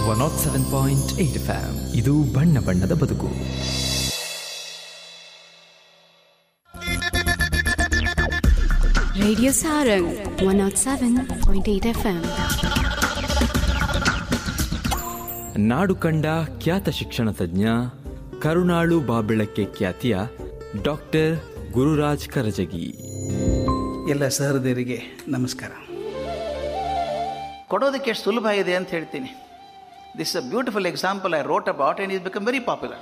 One nought seven point eight FM ಇದು ಬಣ್ಣ ಬಣ್ಣದ ಬದುಕು Radio Sarang 107.8 FM. ನಾಡು ಕಂಡ ಖ್ಯಾತ ಶಿಕ್ಷಣ ತಜ್ಞ ಕರುಣಾಳು ಬಾಬೆಳಕ್ಕೆ ಖ್ಯಾತಿಯ ಡಾಕ್ಟರ್ ಗುರುರಾಜ್ ಕರಜಗಿ ಎಲ್ಲ ಸಹೃದಯರಿಗೆ ನಮಸ್ಕಾರ ಕೊಡೋದಕ್ಕೆ ಎಷ್ಟು ಸುಲಭ ಇದೆ ಅಂತ ಹೇಳ್ತೀನಿ this a beautiful example I wrote about and is become very popular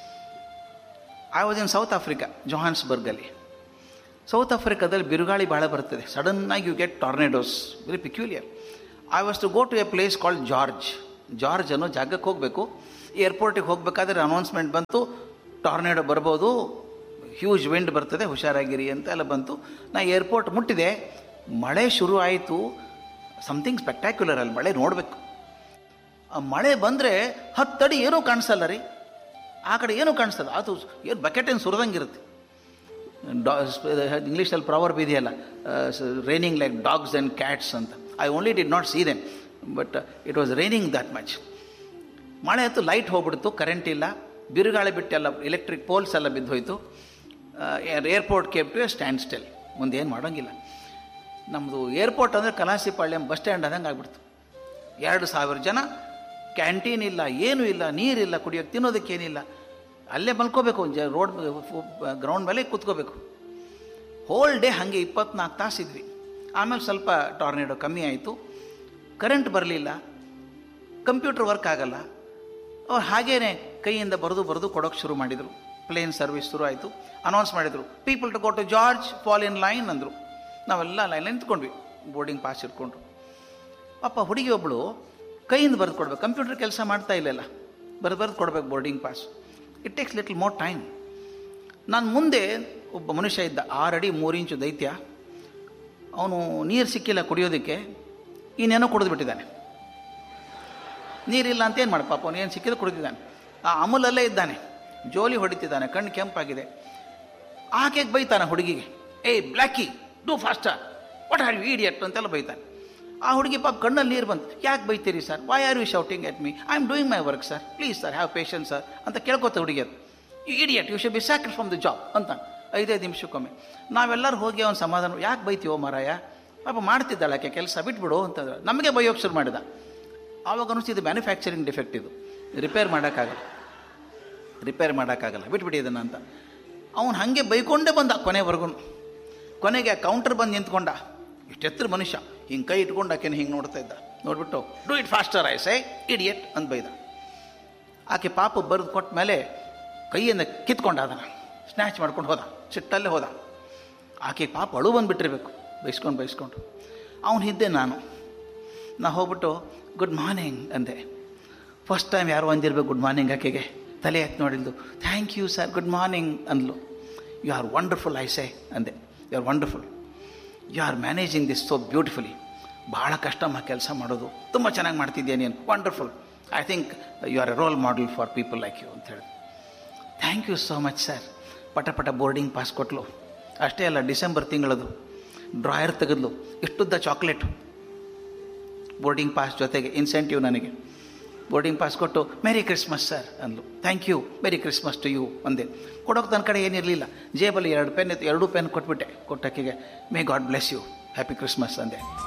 I was in South Africa ಜೊಹಾನ್ಸ್ಬರ್ಗಲ್ಲಿ ಸೌತ್ ಆಫ್ರಿಕಾದಲ್ಲಿ ಬಿರುಗಾಳಿ ಭಾಳ ಬರ್ತದೆ ಸಡನ್ನಾಗಿ you get tornadoes very peculiar I was to go to a place called George George ಅನ್ನೋ ಜಾಗಕ್ಕೆ ಹೋಗಬೇಕು ಏರ್ಪೋರ್ಟಿಗೆ ಹೋಗಬೇಕಾದ್ರೆ ಅನೌನ್ಸ್ಮೆಂಟ್ ಬಂತು ಟಾರ್ನೆಡೋ ಬರ್ಬೋದು ಹ್ಯೂಜ್ ವಿಂಡ್ ಬರ್ತದೆ ಹುಷಾರಾಗಿರಿ ಅಂತ ಎಲ್ಲ ಬಂತು ನಾ ಏರ್ಪೋರ್ಟ್ ಮುಟ್ಟಿದೆ ಮಳೆ ಶುರು ಆಯಿತು ಸಮಥಿಂಗ್ ಸ್ಪೆಕ್ಟ್ಯಾಕ್ಯುಲರ್ ಅಲ್ಲಿ ಮಳೆ ನೋಡಬೇಕು ಆ ಮಳೆ ಬಂದರೆ ಹತ್ತಡಿ ಏನೂ ಕಾಣಿಸಲ್ಲ ರೀ ಆ ಕಡೆ ಏನೂ ಕಾಣಿಸ್ತಲ್ಲ ಅದು ಏನು ಬಕೆಟ್ ಏನು ಸುರಿದಂಗಿರುತ್ತೆ ಡಾ ಇಂಗ್ಲೀಷಲ್ಲಿ ಪ್ರಾವರ್ಬ್ ಇದೆಯಲ್ಲ raining like dogs and cats ಅಂತ I only did not see them but it was raining that much ಮಳೆ ಆಯಿತು ಲೈಟ್ ಹೋಗ್ಬಿಡ್ತು ಕರೆಂಟ್ ಇಲ್ಲ ಬಿರುಗಾಳಿ ಬಿಟ್ಟೆಲ್ಲ ಎಲೆಕ್ಟ್ರಿಕ್ ಪೋಲ್ಸ್ ಎಲ್ಲ ಬಿದ್ದೋಯ್ತು airport came to a standstill ಮುಂದೆ ಏನು ಮಾಡೋಂಗಿಲ್ಲ ನಮ್ಮದು ಏರ್ಪೋರ್ಟ್ ಅಂದರೆ ಕಲಾಸಿಪಾಳ್ಯಂ ಬಸ್ ಸ್ಟ್ಯಾಂಡ್ ಆದಂಗೆ ಆಗ್ಬಿಡ್ತು ಎರಡು ಸಾವಿರ ಜನ ಕ್ಯಾಂಟೀನ್ ಇಲ್ಲ ಏನೂ ಇಲ್ಲ ನೀರಿಲ್ಲ ಕುಡಿಯೋಕ್ಕೆ ತಿನ್ನೋದಕ್ಕೇನಿಲ್ಲ ಅಲ್ಲೇ ಮಲ್ಕೋಬೇಕು ಜ ರೋಡ್ ಗ್ರೌಂಡ್ ಮೇಲೆ ಕೂತ್ಕೋಬೇಕು ಹೋಲ್ ಡೇ ಹಾಗೆ ಇಪ್ಪತ್ನಾಲ್ಕು ತಾಸು ಇದ್ವಿ ಆಮೇಲೆ ಸ್ವಲ್ಪ ಟಾರ್ನೆಡೋ ಕಮ್ಮಿ ಆಯಿತು ಕರೆಂಟ್ ಬರಲಿಲ್ಲ ಕಂಪ್ಯೂಟರ್ ವರ್ಕ್ ಆಗಲ್ಲ ಅವ್ರು ಹಾಗೇನೆ ಕೈಯಿಂದ ಬರೆದು ಬರೆದು ಕೊಡೋಕ್ಕೆ ಶುರು ಮಾಡಿದರು ಪ್ಲೇನ್ ಸರ್ವಿಸ್ ಶುರು ಆಯಿತು ಅನೌನ್ಸ್ ಮಾಡಿದರು people to go to George fall in line ಅಂದರು ನಾವೆಲ್ಲ ಲೈನ್ ನಿಂತ್ಕೊಂಡ್ವಿ ಬೋರ್ಡಿಂಗ್ ಪಾಸ್ ಇಟ್ಕೊಂಡು ಅಪ್ಪ ಹುಡುಗಿ ಒಬ್ಬಳು ಕೈಯಿಂದ ಬರೆದು ಕೊಡ್ಬೇಕು ಕಂಪ್ಯೂಟರ್ ಕೆಲಸ ಮಾಡ್ತಾ ಇಲ್ಲಲ್ಲ ಬರೆದು ಬರೆದು ಕೊಡ್ಬೇಕು boarding pass it takes little more time ನಾನು ಮುಂದೆ ಒಬ್ಬ ಮನುಷ್ಯ ಇದ್ದ ಆರಡಿ ಮೂರು ಇಂಚು ದೈತ್ಯ ಅವನು ನೀರು ಸಿಕ್ಕಿಲ್ಲ ಕುಡಿಯೋದಕ್ಕೆ ಇನ್ನೇನೋ ಕುಡಿದು ಬಿಟ್ಟಿದ್ದಾನೆ ನೀರಿಲ್ಲ ಅಂತ ಏನು ಮಾಡಿ ಪಾಪ ಅವನು ಏನು ಸಿಕ್ಕಿದ್ರೆ ಕುಡಿದಿದ್ದಾನೆ ಆ ಅಮೂಲಲ್ಲೇ ಇದ್ದಾನೆ ಜೋಲಿ ಹೊಡಿತಿದ್ದಾನೆ ಕಣ್ಣು ಕೆಂಪಾಗಿದೆ ಆಕೆಗೆ ಬೈತಾನೆ ಹುಡುಗಿಗೆ hey blackie do faster what are you idiot ಅಂತೆಲ್ಲ ಬೈತಾನೆ ಆ ಹುಡುಗಿ ಪಾಪ ಕಣ್ಣಲ್ಲಿ ನೀರು ಬಂತು ಯಾಕೆ ಬೈತೀರಿ sir why are you shouting at me I am doing my work sir please sir have patience sir ಅಂತ ಕೇಳ್ಕೊತ ಹುಡುಗಿ ಅದು you idiot you should be sacked from the job ಅಂತ ಐದೈದು ನಿಮಿಷಕ್ಕೊಮ್ಮೆ ನಾವೆಲ್ಲರೂ ಹೋಗಿ ಅವನ ಸಮಾಧಾನ ಯಾಕೆ ಬೈತೀವೋ ಮಾರಾಯ ಪಾಪ ಮಾಡ್ತಿದ್ದಾಳೆ ಆಕೆ ಕೆಲಸ ಬಿಟ್ಬಿಡು ಅಂತಂದ್ರೆ ನಮಗೆ ಬೈಯೋಕೆ ಶುರು ಮಾಡಿದ ಆವಾಗ ಅನಿಸ್ತಿದ್ದು ಮ್ಯಾನುಫ್ಯಾಕ್ಚರಿಂಗ್ ಡಿಫೆಕ್ಟ್ ಇದು ರಿಪೇರ್ ಮಾಡೋಕ್ಕಾಗಲ್ಲ ರಿಪೇರ್ ಮಾಡೋಕ್ಕಾಗಲ್ಲ ಬಿಟ್ಬಿಡಿ ಇದನ್ನು ಅಂತ ಅವನು ಹಾಗೆ ಬೈಕೊಂಡೇ ಬಂದ ಕೊನೆವರೆಗೂ ಕೊನೆಗೆ ಆ ಕೌಂಟರ್ ಬಂದು ನಿಂತ್ಕೊಂಡ ಇಷ್ಟೆತ್ತರ ಮನುಷ್ಯ ಹಿಂಗೆ ಕೈ ಇಟ್ಕೊಂಡು ಆಕೆನ ಹಿಂಗೆ ನೋಡ್ತಾ ಇದ್ದ ನೋಡ್ಬಿಟ್ಟು do it faster I say idiot ಅಂತ ಬೈದ ಆಕೆ ಪಾಪ ಬರೆದು ಕೊಟ್ಟ ಮೇಲೆ ಕೈಯನ್ನು ಕಿತ್ಕೊಂಡ ಅದನ್ನು ಸ್ನ್ಯಾಚ್ ಮಾಡ್ಕೊಂಡು ಹೋದ ಸಿಟ್ಟಲ್ಲೇ ಹೋದ ಆಕೆ ಪಾಪ ಅಳು ಬಂದುಬಿಟ್ಟಿರ್ಬೇಕು ಬೈಸ್ಕೊಂಡು ಬೈಸ್ಕೊಂಡು ಅವನು ಇದ್ದೆ ನಾನು ನಾ ಹೋಗ್ಬಿಟ್ಟು ಗುಡ್ ಮಾರ್ನಿಂಗ್ ಅಂದೆ ಫಸ್ಟ್ ಟೈಮ್ ಯಾರು ಅಂದಿರ್ಬೇಕು ಗುಡ್ ಮಾರ್ನಿಂಗ್ ಆಕೆಗೆ ತಲೆ ಎತ್ತು ನೋಡಿದ್ದು thank you sir good morning ಅಂದ್ಲು you are wonderful I say ಅಂದೆ you are wonderful you are managing this so beautifully ಭಾಳ ಕಷ್ಟಮ್ಮ ಕೆಲಸ ಮಾಡೋದು ತುಂಬ ಚೆನ್ನಾಗಿ ಮಾಡ್ತಿದ್ಯಾ ನೀನು wonderful I think you are a role model for people like you ಅಂತ ಹೇಳಿ thank you so much sir ಪಟ ಪಟ ಬೋರ್ಡಿಂಗ್ ಪಾಸ್ ಕೊಟ್ಲು ಅಷ್ಟೇ ಅಲ್ಲ ಡಿಸೆಂಬರ್ ತಿಂಗಳದು ಡ್ರಾಯರ್ ತೆಗೆದ್ಲು ಇಷ್ಟುದ್ದ ಚಾಕ್ಲೇಟು ಬೋರ್ಡಿಂಗ್ ಪಾಸ್ ಜೊತೆಗೆ ಇನ್ಸೆಂಟಿವ್ ನನಗೆ ಬೋರ್ಡಿಂಗ್ ಪಾಸ್ ಕೊಟ್ಟು ಮೆರಿ ಕ್ರಿಸ್ಮಸ್ ಸರ್ ಅಂದ್ಲು thank you merry Christmas to you ಅಂದೆ ಕೊಡೋಕೆ ನನ್ನ ಕಡೆ ಏನಿರಲಿಲ್ಲ ಜೇಬಲ್ಲಿ ಎರಡು ಪೆನ್ ಇತ್ತು ಎರಡೂ ಪೆನ್ ಕೊಟ್ಬಿಟ್ಟೆ ಕೊಟ್ಟಕ್ಕಿಗೆ may God bless you happy Christmas ಅಂದೆ